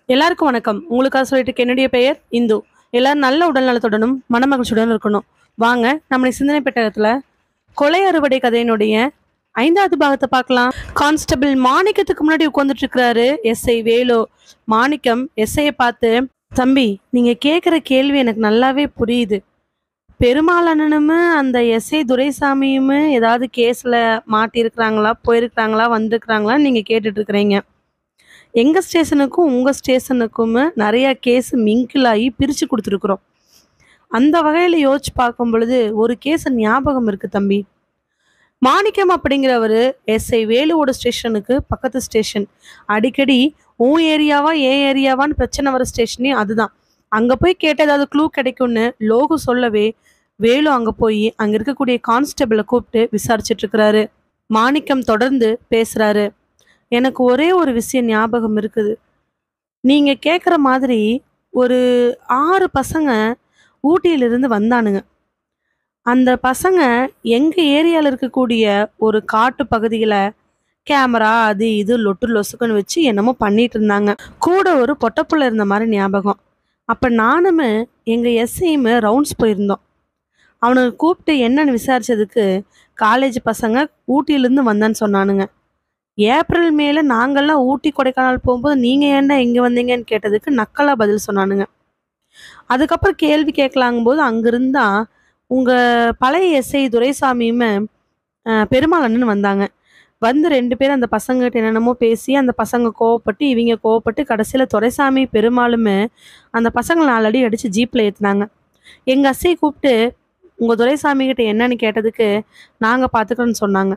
எல்லாருக்கும் வணக்கம் உங்களுக்காக சொல்லிட்டு இருக்க என்னுடைய பெயர் இந்து எல்லாரும் நல்ல உடல் நலத்துடனும் மனமகிழ்ச்சியுடன் இருக்கணும் வாங்க நம்முடைய சிந்தனை பெட்டகத்துல கொலை அறுவடை கதையினுடைய ஐந்தாவது பாகத்தை பார்க்கலாம் கான்ஸ்டபிள் மாணிக்கத்துக்கு முன்னாடி உட்கார்ந்துட்டு இருக்கிறாரு எஸ்ஐ வேலு மாணிக்கம் எஸ்ஐயை பார்த்து தம்பி நீங்க கேட்குற கேள்வி எனக்கு நல்லாவே புரியுது பெருமாளனும் அந்த எஸ்ஐ துரைசாமியும் ஏதாவது கேஸ்ல மாட்டியிருக்கிறாங்களா போயிருக்கிறாங்களா வந்திருக்கிறாங்களா நீங்க கேட்டுட்டு இருக்கிறீங்க எங்கள் ஸ்டேஷனுக்கும் உங்கள் ஸ்டேஷனுக்கும் நிறைய கேஸ் மிங்கிள் ஆகி பிரித்து கொடுத்துருக்குறோம் அந்த வகையில் யோசிச்சு பார்க்கும் பொழுது ஒரு கேஸ் ஞாபகம் இருக்குது தம்பி மாணிக்கம் அப்படிங்கிறவர் எஸ்ஐ வேலுவோட ஸ்டேஷனுக்கு பக்கத்து ஸ்டேஷன் அடிக்கடி உன் ஏரியாவா என் ஏரியாவான்னு பிரச்சனை வர ஸ்டேஷனே அதுதான் அங்கே போய் கேட்ட ஏதாவது க்ளூ கிடைக்கும்னு லோகு சொல்லவே வேலு அங்கே போய் அங்கே இருக்கக்கூடிய கான்ஸ்டபிளை கூப்பிட்டு விசாரிச்சுட்டு இருக்கிறாரு மாணிக்கம் தொடர்ந்து பேசுகிறாரு எனக்கு ஒரே ஒரு விஷயம் ஞாபகம் இருக்குது நீங்க கேட்குற மாதிரி ஒரு ஆறு பசங்க ஊட்டியிலிருந்து வந்தானுங்க அந்த பசங்க எங்க ஏரியாவில் இருக்கக்கூடிய ஒரு காட்டு பகுதியில் கேமரா அது இது லொட்டு லொசுக்குன்னு வச்சு என்னமோ பண்ணிட்டு இருந்தாங்க கூட ஒரு பொட்டப்புள்ள இருந்த மாதிரி ஞாபகம் அப்போ நானுமே எங்கள் எஸ்ஐயுமே ரவுண்ட்ஸ் போயிருந்தோம் அவனுக்கு கூப்பிட்டு என்னன்னு விசாரிச்சதுக்கு காலேஜ் பசங்க ஊட்டியிலேருந்து வந்தான்னு சொன்னானுங்க ஏப்ரல் மேல நாங்கெல்லாம் ஊட்டி கொடைக்கானல் போகும்போது நீங்க ஏன்டா இங்க வந்தீங்கன்னு கேட்டதுக்கு நக்கலா பதில் சொன்னானுங்க அதுக்கப்புறம் கேள்வி கேட்கலாங்கும் போது அங்கிருந்தா உங்க பழைய எஸ்ஐ துரைசாமியுமே அஹ், பெருமாளன்னு வந்தாங்க வந்து ரெண்டு பேரும் அந்த பசங்ககிட்ட என்னென்னமோ பேசி அந்த பசங்க கோவப்பட்டு இவங்க கோவப்பட்டு கடைசியில் துரைசாமி பெருமாளுமே அந்த பசங்களை நாலடி அடித்து ஜீப்பில் ஏற்றினாங்க எங்கள் அசையை கூப்பிட்டு உங்கள் துரைசாமி கிட்ட என்னன்னு கேட்டதுக்கு நாங்கள் பார்த்துக்கிறோன்னு சொன்னாங்க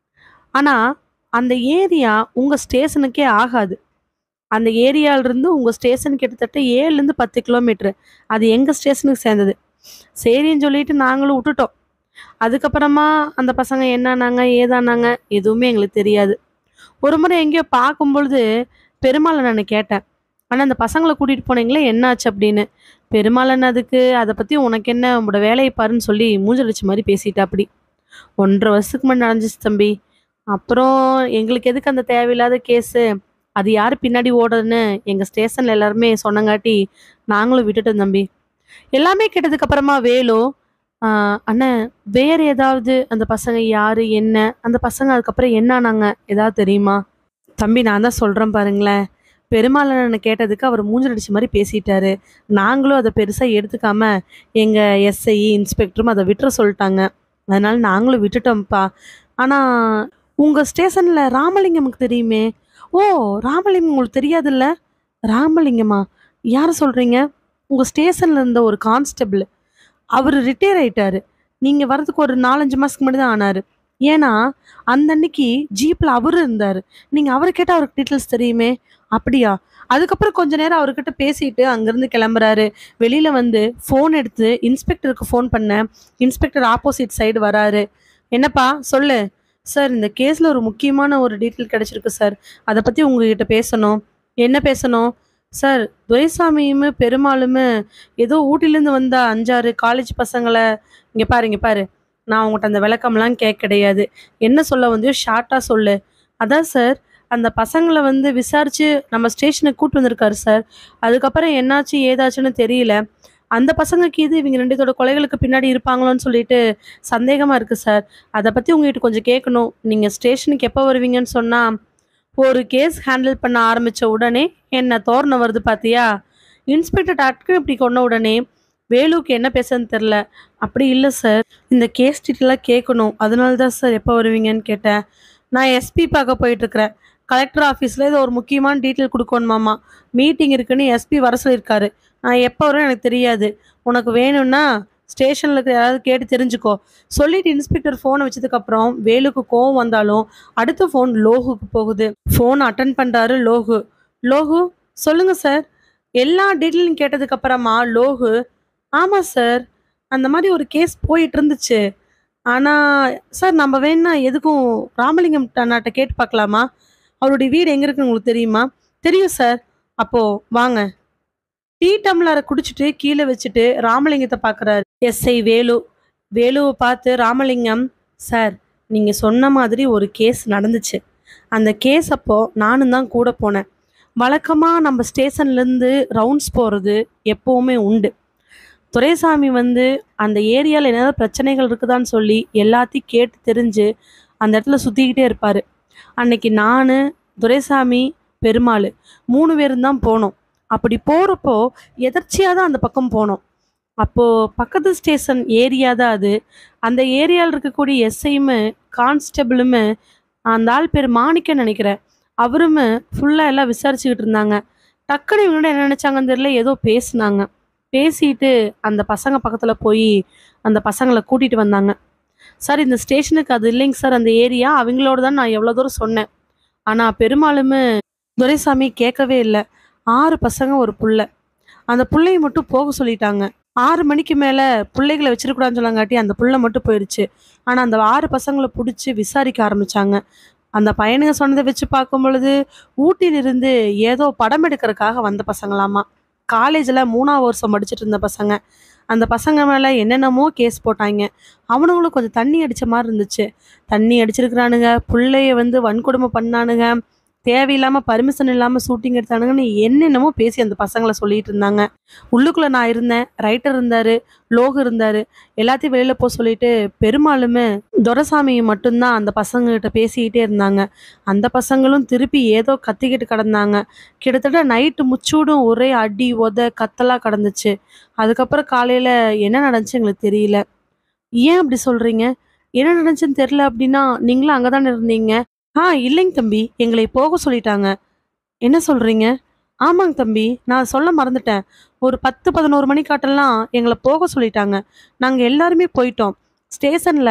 ஆனால் அந்த ஏரியா உங்கள் ஸ்டேஷனுக்கே ஆகாது அந்த ஏரியாவிலிருந்து உங்கள் ஸ்டேஷன் கிட்டத்தட்ட ஏழுலேருந்து பத்து கிலோமீட்ரு அது எங்கள் ஸ்டேஷனுக்கு சேர்ந்தது சரின்னு சொல்லிட்டு நாங்களும் விட்டுட்டோம் அதுக்கப்புறமா அந்த பசங்க என்னன்னாங்க ஏதானாங்க எதுவுமே எங்களுக்கு தெரியாது ஒரு முறை எங்கேயோ பார்க்கும் பொழுது பெருமாளை நான் கேட்டேன் ஆனால் அந்த பசங்களை கூட்டிகிட்டு போனீங்களே என்னாச்சு அப்படின்னு பெருமாளன் அதுக்கு அதை பற்றி உனக்கு என்ன உங்களோட வேலையை பாருன்னு சொல்லி மூஞ்சடிச்ச மாதிரி பேசிட்டா அப்படி ஒன்றரை வருஷத்துக்கு முன்னாடி நடந்துச்சு தம்பி அப்புறம் எங்களுக்கு எதுக்கு அந்த தேவையில்லாத கேஸு அது யார் பின்னாடி ஓடுறதுன்னு எங்கள் ஸ்டேஷனில் எல்லாருமே சொன்னங்காட்டி நாங்களும் விட்டுட்டோம் தம்பி எல்லாமே கேட்டதுக்கு அப்புறமா வேலு ஆஹ், அண்ணன் வேற ஏதாவது அந்த பசங்க யாரு என்ன அந்த பசங்க அதுக்கப்புறம் என்ன ஆனாங்க ஏதாவது தெரியுமா தம்பி நான் தான் சொல்கிறேன் பாருங்களேன் பெருமாளனை கேட்டதுக்கு அவர் மூஞ்சல் அடிச்ச மாதிரி பேசிட்டாரு நாங்களும் அதை பெருசாக எடுத்துக்காம எங்கள் எஸ்ஐ இன்ஸ்பெக்டரும் அதை விட்டுற சொல்லிட்டாங்க அதனால நாங்களும் விட்டுட்டோம்ப்பா ஆனால் உங்கள் ஸ்டேஷனில் ராமலிங்கமுக்கு தெரியுமே ஓ ராமலிங்கம் உங்களுக்கு தெரியாதுல்ல ராமலிங்கமா யார் சொல்கிறீங்க உங்கள் ஸ்டேஷனில் இருந்த ஒரு கான்ஸ்டபிள் அவர் ரிட்டையர் ஆயிட்டாரு நீங்கள் வரதுக்கு ஒரு நாலஞ்சு மாதத்துக்கு முன்னாடி தான் ஆனார் ஏன்னா அந்த அன்னைக்கு ஜீப்பில் அவர் இருந்தார் நீங்கள் அவரை கேட்டால் அவருக்கு டீட்டெயில்ஸ் தெரியுமே அப்படியா அதுக்கப்புறம் கொஞ்ச நேரம் அவர்கிட்ட பேசிட்டு அங்கேருந்து கிளம்புறாரு வெளியில் வந்து ஃபோன் எடுத்து இன்ஸ்பெக்டருக்கு ஃபோன் பண்ணேன் இன்ஸ்பெக்டர் ஆப்போசிட் சைடு வராரு என்னப்பா சொல்லு சார் இந்த கேஸில் ஒரு முக்கியமான ஒரு டீட்டெயில் கிடைச்சிருக்கு சார் அதை பற்றி உங்ககிட்ட பேசணும் என்ன பேசணும் சார் துரைசாமியும் பெருமாளுமே ஏதோ ஊட்டிலேருந்து வந்த அஞ்சாறு காலேஜ் பசங்களை இங்கே பாரு இங்கே பாரு நான் உங்கள்கிட்ட அந்த விளக்கம்லாம் கேட்க கிடையாது என்ன சொல்ல வந்தியோ ஷார்ட்டாக சொல்லு அதான் சார் அந்த பசங்களை வந்து விசாரித்து நம்ம ஸ்டேஷனுக்கு கூட்டு வந்திருக்காரு சார் அதுக்கப்புறம் என்னாச்சு ஏதாச்சுன்னு தெரியல அந்த பசங்களுக்கு இது இவங்க ரெண்டுத்தோட கொலைகளுக்கு பின்னாடி இருப்பாங்களோன்னு சொல்லிட்டு சந்தேகமாக இருக்குது சார் அதை பற்றி உங்ககிட்ட கொஞ்சம் கேட்கணும் நீங்கள் ஸ்டேஷனுக்கு எப்போ வருவீங்கன்னு சொன்னால் ஒரு கேஸ் ஹேண்டில் பண்ண ஆரம்பித்த உடனே என்ன தோரணம் வருது பார்த்தியா இன்ஸ்பெக்டர் டக்குன்னு இப்படி கொண்ட உடனே வேலுவுக்கு என்ன பேசுறதுன்னு தெரில அப்படி இல்லை சார் இந்த கேஸ் டீட்டெயிலாக கேட்கணும் அதனால தான் சார் எப்போ வருவீங்கன்னு கேட்டேன் நான் எஸ்பி பார்க்க போயிட்டுருக்கிறேன் கலெக்டர் ஆஃபீஸில் இது ஒரு முக்கியமான டீட்டெயில் கொடுக்கணுமாமா மீட்டிங் இருக்குன்னு எஸ்பி வர சொல்லியிருக்காரு நான் எப்போ வரும் எனக்கு தெரியாது உனக்கு வேணும்னா ஸ்டேஷனில் இருக்கிற யாராவது கேட்டு தெரிஞ்சுக்கோ சொல்லிட்டு இன்ஸ்பெக்டர் ஃபோனை வச்சதுக்கப்புறம் வேலுக்கு கோவம் வந்தாலும் அடுத்த ஃபோன் லோகுக்கு போகுது ஃபோன் அட்டன் பண்ணுறாரு லோகு லோகு சொல்லுங்கள் சார் எல்லா டீட்டெயிலும் கேட்டதுக்கு அப்புறமா லோகு ஆமாம் சார் அந்த மாதிரி ஒரு கேஸ் போயிட்டு இருந்துச்சு ஆனால் சார் நம்ம வேணா எதுக்கும் ராமலிங்கம் அண்ணாட்ட கேட்டு பார்க்கலாமா அவருடைய வீடு எங்கே இருக்குன்னு உங்களுக்கு தெரியுமா தெரியும் சார் அப்போது வாங்க டீ டம்ளரை குடிச்சிட்டு கீழே வச்சுட்டு ராமலிங்கத்தை பார்க்குறாரு எஸ்ஐ வேலு வேலுவை பார்த்து ராமலிங்கம் சார் நீங்கள் சொன்ன மாதிரி ஒரு கேஸ் நடந்துச்சு அந்த கேஸ் அப்போ நானும் தான் கூட போனேன் வழக்கமாக நம்ம ஸ்டேஷன்லேருந்து ரவுண்ட்ஸ் போகிறது எப்போவுமே உண்டு துரைசாமி வந்து அந்த ஏரியாவில் என்னென்ன பிரச்சனைகள் இருக்குதான்னு சொல்லி எல்லாத்தையும் கேட்டு தெரிஞ்சு அந்த இடத்துல சுற்றிக்கிட்டே இருப்பார் அன்னைக்கு நான் துரைசாமி பெருமாள் மூணு பேரும் தான் போனோம் அப்படி போகிறப்போ எதர்ச்சியாக தான் அந்த பக்கம் போனோம் அப்போது பக்கத்து ஸ்டேஷன் ஏரியா தான் அது அந்த ஏரியாவில் இருக்கக்கூடிய எஸ்ஐயுமே கான்ஸ்டபிளுமே அந்த ஆள் பேர் மாணிக்கன்னு நினைக்கிறேன் அவருமே ஃபுல்லாக எல்லாம் விசாரிச்சுக்கிட்டு இருந்தாங்க டக்குனு இவங்களோட என்ன நினச்சாங்கன்னு தெரியல ஏதோ பேசுனாங்க பேசிட்டு அந்த பசங்க பக்கத்தில் போய் அந்த பசங்களை கூட்டிகிட்டு வந்தாங்க சார் இந்த ஸ்டேஷனுக்கு அது இல்லைங்க சார் அந்த ஏரியா அவங்களோட தான் நான் எவ்வளோ தூரம் சொன்னேன் ஆனால் பெரும்பாலுமே துரைசாமி கேட்கவே இல்லை ஆறு பசங்க ஒரு புள்ள அந்த புள்ளையை மட்டும் போக சொல்லிட்டாங்க ஆறு மணிக்கு மேலே பிள்ளைகளை வச்சிருக்கூடாதுன்னு சொன்னாங்காட்டி அந்த புள்ள மட்டும் போயிடுச்சு ஆனால் அந்த ஆறு பசங்களை பிடிச்சி விசாரிக்க ஆரம்பிச்சாங்க அந்த பையனுங்க சொன்னதை வச்சு பார்க்கும் பொழுது ஊட்டியிலிருந்து ஏதோ படம் எடுக்கிறதுக்காக வந்த பசங்களாமா காலேஜில் மூணாவது வருஷம் படிச்சுட்டு இருந்த பசங்க அந்த பசங்க மேலே என்னென்னமோ கேஸ் போட்டாங்க அவனுங்களும் கொஞ்சம் தண்ணி அடித்த மாதிரி இருந்துச்சு தண்ணி அடிச்சிருக்கிறானுங்க பிள்ளைய வந்து வன்கொடுமை பண்ணானுங்க தேவையில்லாமல் பர்மிஷன் இல்லாமல் ஷூட்டிங் எடுத்தானுங்கன்னு என்னென்னமோ பேசி அந்த பசங்களை சொல்லிட்டு இருந்தாங்க உள்ளுக்குள்ளே நான் இருந்தேன் ரைட்டர் இருந்தார் லோகு இருந்தார் எல்லாத்தையும் வெளியில் போக சொல்லிட்டு பெருமாளுமே துரசாமி மட்டும்தான் அந்த பசங்ககிட்ட பேசிக்கிட்டே இருந்தாங்க அந்த பசங்களும் திருப்பி ஏதோ கத்திக்கிட்டு கிடந்தாங்க கிட்டத்தட்ட நைட்டு முச்சூடும் ஒரே அடி உத கத்தலாக கிடந்துச்சு அதுக்கப்புறம் காலையில் என்ன நடந்துச்சு எங்களுக்கு தெரியல ஏன் அப்படி சொல்கிறீங்க என்ன நடந்துச்சுன்னு தெரில அப்படின்னா நீங்களும் அங்கே தானே இருந்தீங்க ஆ இல்லைங்க தம்பி எங்களை போக சொல்லிட்டாங்க என்ன சொல்கிறீங்க ஆமாங்க தம்பி நான் சொல்ல மறந்துட்டேன் ஒரு பத்து பதினோரு மணி காட்டெல்லாம் எங்களை போக சொல்லிட்டாங்க நாங்கள் எல்லாருமே போயிட்டோம் ஸ்டேஷனில்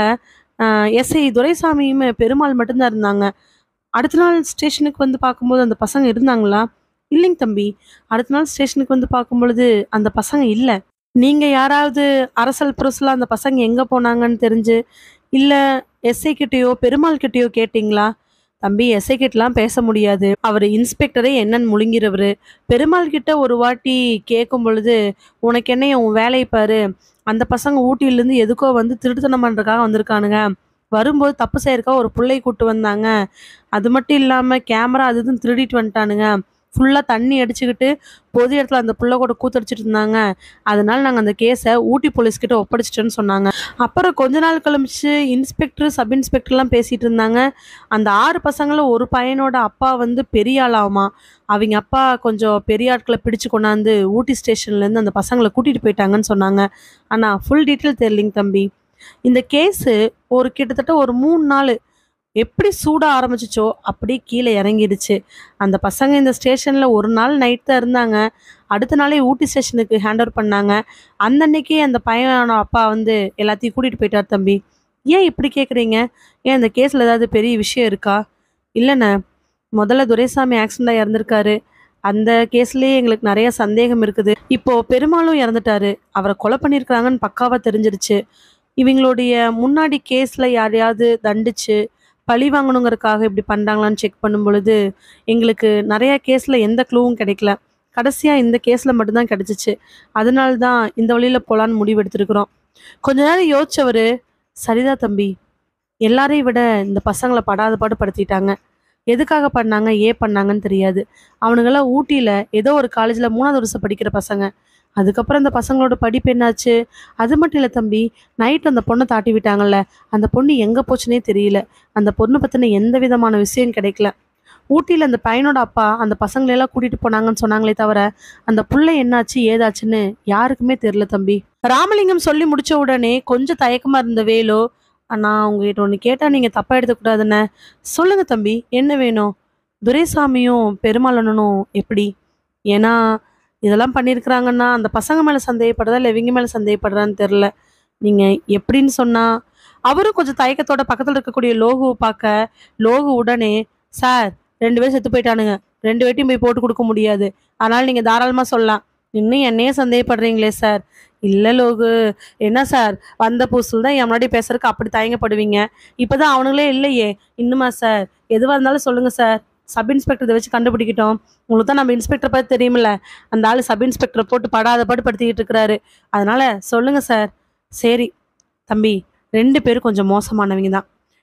எஸ்ஐ துரைசாமியும் பெருமாள் மட்டும்தான் இருந்தாங்க அடுத்த நாள் ஸ்டேஷனுக்கு வந்து பார்க்கும்போது அந்த பசங்க இருந்தாங்களா இல்லைங்க தம்பி அடுத்த நாள் ஸ்டேஷனுக்கு வந்து பார்க்கும் பொழுது அந்த பசங்க இல்லை நீங்கள் யாராவது அரசல் புரசலாக அந்த பசங்க எங்கே போனாங்கன்னு தெரிஞ்சு இல்லை எஸ்ஐ கிட்டேயோ பெருமாள் கிட்டேயோ கேட்டிங்களா தம்பி எஸ்ஐ கிட்டலாம் பேச முடியாது அவர் இன்ஸ்பெக்டரே என்னன்னு முழுங்கிறவர் பெருமாள் கிட்ட ஒரு வாட்டி கேட்கும் பொழுது உனக்கு என்ன உன் வேலையை பாரு அந்த பசங்க ஊட்டியிலேருந்து எதுக்கோ வந்து திருட்டுத்தனம் பண்ணுறதுக்காக வந்திருக்கானுங்க வரும்போது தப்பு செய்யறக்கா ஒரு பிள்ளை கூட்டு வந்தாங்க அது மட்டும் இல்லாமல் கேமரா அது இதுன்னு திருடிட்டு வந்துட்டானுங்க ஃபுல்லாக தண்ணி அடிச்சுக்கிட்டு பொது இடத்துல அந்த புள்ள கூட கூத்தடிச்சிட்டு இருந்தாங்க அதனால நாங்கள் அந்த கேஸை ஊட்டி போலீஸ்கிட்ட ஒப்படைச்சிட்டோன்னு சொன்னாங்க அப்புறம் கொஞ்ச நாள் கழிச்சு இன்ஸ்பெக்டர் சப் இன்ஸ்பெக்டர்லாம் பேசிகிட்டு இருந்தாங்க அந்த ஆறு பசங்களும் ஒரு பையனோட அப்பா வந்து பெரிய ஆளாமா அவங்க அப்பா கொஞ்சம் பெரிய ஆட்களை பிடிச்சு கொண்டாந்து ஊட்டி ஸ்டேஷன்லேருந்து அந்த பசங்களை கூட்டிகிட்டு போயிட்டாங்கன்னு சொன்னாங்க ஆனால் ஃபுல் டீட்டெயில் தெரியலிங்க தம்பி இந்த கேஸு ஒரு கிட்டத்தட்ட ஒரு மூணு நாள் எப்படி சூட ஆரம்பிச்சிச்சோ அப்படியே கீழே இறங்கிடுச்சு அந்த பசங்க இந்த ஸ்டேஷனில் ஒரு நாள் நைட் தான் இருந்தாங்க அடுத்த நாளே ஊட்டி ஸ்டேஷனுக்கு ஹேண்ட் ஓவர் பண்ணாங்க அந்த அன்னைக்கே அந்த பையனோட அப்பா வந்து எல்லாத்தையும் கூட்டிகிட்டு போயிட்டார் தம்பி ஏன் இப்படி கேட்குறீங்க ஏன் இந்த கேஸில் ஏதாவது பெரிய விஷயம் இருக்கா இல்லைண்ணே முதல்ல துரைசாமி ஆக்சிடெண்ட்டாக இறந்துருக்காரு அந்த கேஸ்லேயே எங்களுக்கு நிறைய சந்தேகம் இருக்குது இப்போ பெருமாளும் இறந்துட்டாரு அவரை கொலை பண்ணியிருக்கிறாங்கன்னு பக்காவாக தெரிஞ்சிருச்சு இவங்களுடைய முன்னாடி கேஸில் யாரையாவது தண்டிச்சு பழி வாங்கணுங்கிறதுக்காக இப்படி பண்ணுறாங்களான்னு செக் பண்ணும் பொழுது எங்களுக்கு நிறைய கேஸில் எந்த க்ளூவும் கிடைக்கல கடைசியாக இந்த கேஸில் மட்டும்தான் கிடச்சிச்சு அதனால தான் இந்த வழியில் போகலான்னு முடிவு எடுத்திருக்கிறோம் கொஞ்ச நேரம் யோசிச்சவர் சரிதா தம்பி எல்லாரையும் விட இந்த பசங்களை படாத பாடு படுத்திட்டாங்க எதுக்காக பண்ணாங்க ஏன் பண்ணாங்கன்னு தெரியாது அவனுங்கெல்லாம் ஊட்டியில் ஏதோ ஒரு காலேஜில் மூணாவது வருஷம் படிக்கிற பசங்க அதுக்கப்புறம் அந்த பசங்களோட படிப்பு என்னாச்சு அது மட்டும் இல்லை தம்பி நைட் அந்த பொண்ணை தாட்டி விட்டாங்கல்ல அந்த பொண்ணு எங்கே போச்சுனே தெரியல அந்த பொண்ணை பற்றின எந்த விதமான விஷயம் கிடைக்கல ஊட்டியில் அந்த பையனோட அப்பா அந்த பசங்களெல்லாம் கூட்டிகிட்டு போனாங்கன்னு சொன்னாங்களே தவிர அந்த புள்ள என்னாச்சு ஏதாச்சுன்னு யாருக்குமே தெரியல தம்பி ராமலிங்கம் சொல்லி முடிச்ச உடனே கொஞ்சம் தயக்கமாக இருந்த வேலு நான் உங்ககிட்ட ஒன்று கேட்டால் நீங்கள் தப்பாக எடுத்துக்கூடாதுண்ணே சொல்லுங்கள் தம்பி என்ன வேணும் துரைசாமியும் பெருமாளனும் எப்படி ஏன்னா இதெல்லாம் பண்ணியிருக்கிறாங்கன்னா அந்த பசங்க மேலே சந்தேகப்படுறதா இல்லை இவங்க மேலே சந்தேகப்படுறான்னு தெரில நீங்கள் எப்படின்னு சொன்னால் அவரும் கொஞ்சம் தயக்கத்தோட பக்கத்தில் இருக்கக்கூடிய லோகுவை பார்க்க லோகு உடனே சார் ரெண்டு பேரும் செத்து போயிட்டானுங்க ரெண்டு பேட்டையும் போய் போட்டு கொடுக்க முடியாது அதனால் நீங்கள் தாராளமாக சொல்லலாம் இன்னும் என்னையே சந்தேகப்படுறீங்களே சார் இல்லை லோகு என்ன சார் வந்த புதுசில் தான் என் முன்னாடி பேசுறதுக்கு அப்படி தயங்கப்படுவீங்க இப்போ தான் அவனுங்களே இல்லையே இன்னுமா சார் எதுவாக இருந்தாலும் சொல்லுங்கள் சார் சப் இன்ஸ்பெக்டர் இதை வச்சு கண்டுபிடிக்கிட்டோம் உங்களுக்கு தான் நம்ம இன்ஸ்பெக்டர் பற்றி தெரியுமில்ல அந்த ஆள் சப் இன்ஸ்பெக்டரை போட்டு படாத பாடு படுத்திக்கிட்டு இருக்கிறாரு அதனால சொல்லுங்கள் சார் சரி தம்பி ரெண்டு பேரும் கொஞ்சம் மோசமானவங்க தான்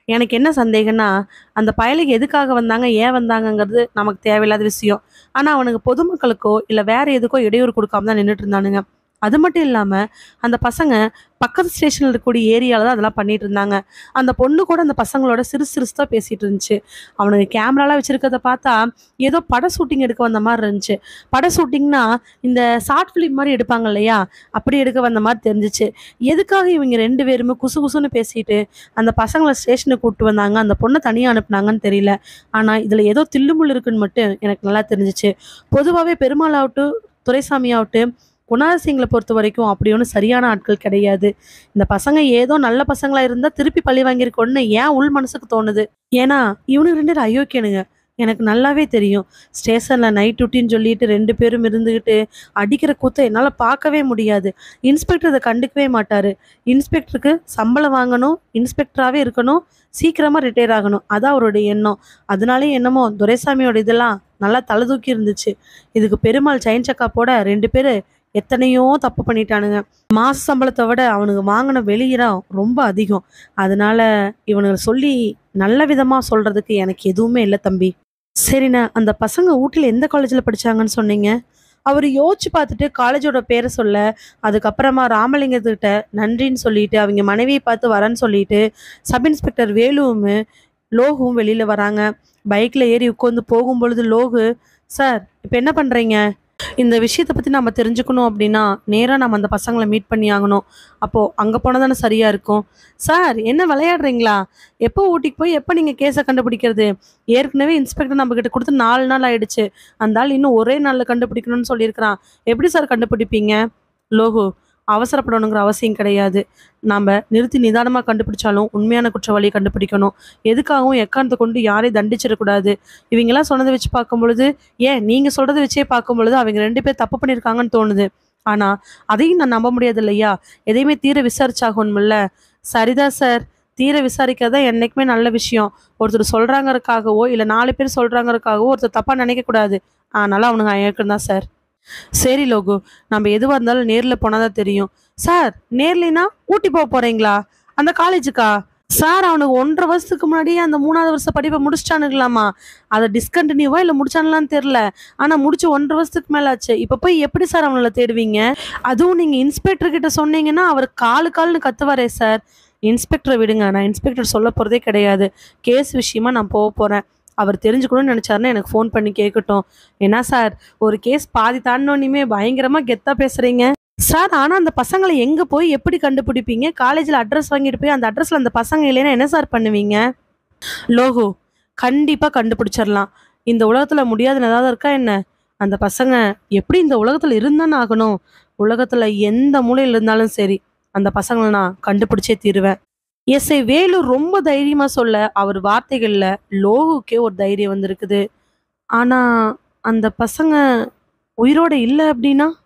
எனக்கு என்ன சந்தேகம்னா அந்த பயலுக்கு எதுக்காக வந்தாங்க ஏன் வந்தாங்கங்கிறது நமக்கு தேவையில்லாத விஷயம் ஆனால் அவனுக்கு பொதுமக்களுக்கோ இல்லை வேற எதுக்கோ இடையூறு கொடுக்காம தான் நின்றுட்டு இருந்தானுங்க அது மட்டும் இல்லாமல் அந்த பசங்க பக்கத்து ஸ்டேஷனில் இருக்கக்கூடிய ஏரியாவில் தான் அதெல்லாம் பண்ணிட்டு இருந்தாங்க அந்த பொண்ணு கூட அந்த பசங்களோட சிறு சிறுசாக பேசிட்டு இருந்துச்சு அவனுக்கு கேமராலாம் வச்சிருக்கிறத பார்த்தா ஏதோ பட ஷூட்டிங் எடுக்க வந்த மாதிரி இருந்துச்சு பட ஷூட்டிங்னா இந்த ஷார்ட் ஃபிலிம் மாதிரி எடுப்பாங்க இல்லையா அப்படி எடுக்க வந்த மாதிரி தெரிஞ்சிச்சு எதுக்காக இவங்க ரெண்டு பேருமே குசு குசுன்னு பேசிட்டு அந்த பசங்களை ஸ்டேஷனுக்கு கூப்பிட்டு வந்தாங்க அந்த பொண்ணை தனியாக அனுப்புனாங்கன்னு தெரியல ஆனால் இதில் ஏதோ தில்லுமுள் இருக்குன்னு மட்டும் எனக்கு நல்லா தெரிஞ்சிச்சு பொதுவாகவே பெருமாள் ஆகட்டும் துரைசாமி ஆகட்டும் குணால் சிங்களை பொறுத்த வரைக்கும் அப்படி ஒன்றும் சரியான ஆட்கள் கிடையாது இந்த பசங்க ஏதோ நல்ல பசங்களா இருந்தால் திருப்பி பழி வாங்கியிருக்கோன்னு ஏன் உள் மனசுக்கு தோணுது ஏன்னா இவனுக்கு ரெண்டு பேரும் அயோக்கியனுங்க எனக்கு நல்லாவே தெரியும் ஸ்டேஷனில் நைட் டியூட்டின்னு சொல்லிட்டு ரெண்டு பேரும் இருந்துக்கிட்டு அடிக்கிற கூத்தை என்னால் பார்க்கவே முடியாது இன்ஸ்பெக்டர் இதை கண்டுக்கவே மாட்டார் இன்ஸ்பெக்டருக்கு சம்பளம் வாங்கணும் இன்ஸ்பெக்டராகவே இருக்கணும் சீக்கிரமாக ரிட்டையர் ஆகணும் அதான் அவருடைய எண்ணம் அதனாலே என்னமோ துரைசாமியோட இதெல்லாம் நல்லா தலை தூக்கி இருந்துச்சு இதுக்கு பெருமாள் சைன் சக்கா போட ரெண்டு பேர் எத்தனையோ தப்பு பண்ணிட்டானுங்க மாச சம்பளத்தை விட அவனுக்கு வாங்கின வெளியிடம் ரொம்ப அதிகம் அதனால இவனுங்க சொல்லி நல்ல விதமாக சொல்றதுக்கு எனக்கு எதுவுமே இல்லை தம்பி சரிண்ணா அந்த பசங்க ஊட்டியில் எந்த காலேஜில் படிச்சாங்கன்னு சொன்னீங்க அவர் யோசிச்சு பார்த்துட்டு காலேஜோட பேரை சொல்ல அதுக்கப்புறமா ராமலிங்கத்துக்கிட்ட நன்றின்னு சொல்லிட்டு அவங்க மனைவியை பார்த்து வரேன்னு சொல்லிட்டு சப் இன்ஸ்பெக்டர் வேலுவும் லோகுவும் வெளியில வராங்க பைக்ல ஏறி உட்காந்து போகும் பொழுது லோகு சார் இப்போ என்ன பண்றீங்க இந்த விஷயத்தை பத்தி நம்ம தெரிஞ்சுக்கணும் அப்படின்னா நேரா நம்ம அந்த பசங்களை மீட் பண்ணி ஆகணும் அப்போ அங்க போனா தானே சரியா இருக்கும் சார் என்ன விளையாடுறீங்களா எப்போ ஊட்டிக்கு போய் எப்போ நீங்க கேஸை கண்டுபிடிக்கிறது ஏற்கனவே இன்ஸ்பெக்டர் நம்ம கிட்ட கொடுத்து நாலு நாள் ஆயிடுச்சு அந்த ஆள் இன்னும் ஒரே நாள்ல கண்டுபிடிக்கணும்னு சொல்லியிருக்கிறான் எப்படி சார் கண்டுபிடிப்பீங்க லோகு அவசரப்படணுங்கிற அவசியம் கிடையாது நாம் நிறுத்தி நிதானமாக கண்டுபிடிச்சாலும் உண்மையான குற்றவாளியை கண்டுபிடிக்கணும் எதுக்காகவும் எக்காரணத்தை கொண்டு யாரையும் தண்டிச்சிடக்கூடாது இவங்கெல்லாம் சொன்னதை வச்சு பார்க்கும் பொழுது ஏன் நீங்கள் சொல்கிறத வச்சே பார்க்கும் பொழுது அவங்க ரெண்டு பேர் தப்பு பண்ணியிருக்காங்கன்னு தோணுது ஆனால் அதையும் நான் நம்ப முடியாது இல்லையா எதையுமே தீர விசாரிச்சாகணும்ல சரிதான் சார் தீர விசாரிக்கிறது தான் என்றைக்குமே நல்ல விஷயம் ஒருத்தர் சொல்கிறாங்கறக்காகவோ இல்லை நாலு பேர் சொல்கிறாங்கறக்காகவோ ஒருத்தர் தப்பாக நினைக்கக்கூடாது அதனால அவனுங்க அயக்கம் தான் சார் சரி லோகு நம்ம எதுவாக இருந்தாலும் நேரில் போனால் தான் தெரியும் சார் நேர்லனா ஊட்டி போக போகிறீங்களா அந்த காலேஜுக்கா சார் அவனுக்கு ஒன்றரை வருஷத்துக்கு முன்னாடியே அந்த மூணாவது வருஷ படிப்பை முடிச்சிட்டானுங்களாமா அதை டிஸ்கண்டினியூவா இல்லை முடிச்சானுலான்னு தெரில ஆனால் முடிச்சு ஒன்றரை வருஷத்துக்கு மேலே ஆச்சு இப்போ போய் எப்படி சார் அவங்கள தேடுவீங்க அதுவும் நீங்கள் இன்ஸ்பெக்டர் கிட்ட சொன்னீங்கன்னா அவர் காலு கால்னு கத்துவாரே சார் இன்ஸ்பெக்டரை விடுங்க நான் இன்ஸ்பெக்டர் சொல்ல போகிறதே கிடையாது கேஸ் விஷயமா நான் போக போகிறேன் அவர் தெரிஞ்சுக்கணும்னு நினச்சாருன்னா எனக்கு ஃபோன் பண்ணி கேட்கட்டும் என்ன சார் ஒரு கேஸ் பாதி தாண்டினோன்னுமே பயங்கரமாக கெத்தாக பேசுகிறீங்க சார் ஆனால் அந்த பசங்களை எங்கே போய் எப்படி கண்டுபிடிப்பீங்க காலேஜில் அட்ரஸ் வாங்கிட்டு போய் அந்த அட்ரஸில் அந்த பசங்க இல்லைன்னா என்ன சார் பண்ணுவீங்க லோகோ கண்டிப்பாக கண்டுபிடிச்சிடலாம் இந்த உலகத்தில் முடியாதுன்னு ஏதாவது இருக்கா என்ன அந்த பசங்க எப்படி இந்த உலகத்தில் இருந்தானே ஆகணும் உலகத்தில் எந்த மூலையில் இருந்தாலும் சரி அந்த பசங்களை நான் கண்டுபிடிச்சே தீருவேன் எஸ்ஐ வேலு ரொம்ப தைரியமா சொல்ல அவர் வார்த்தைகள்ல லோகுக்கே ஒரு தைரியம் வந்திருக்குது ஆனா அந்த பசங்க உயிரோட இல்லை அப்படின்னா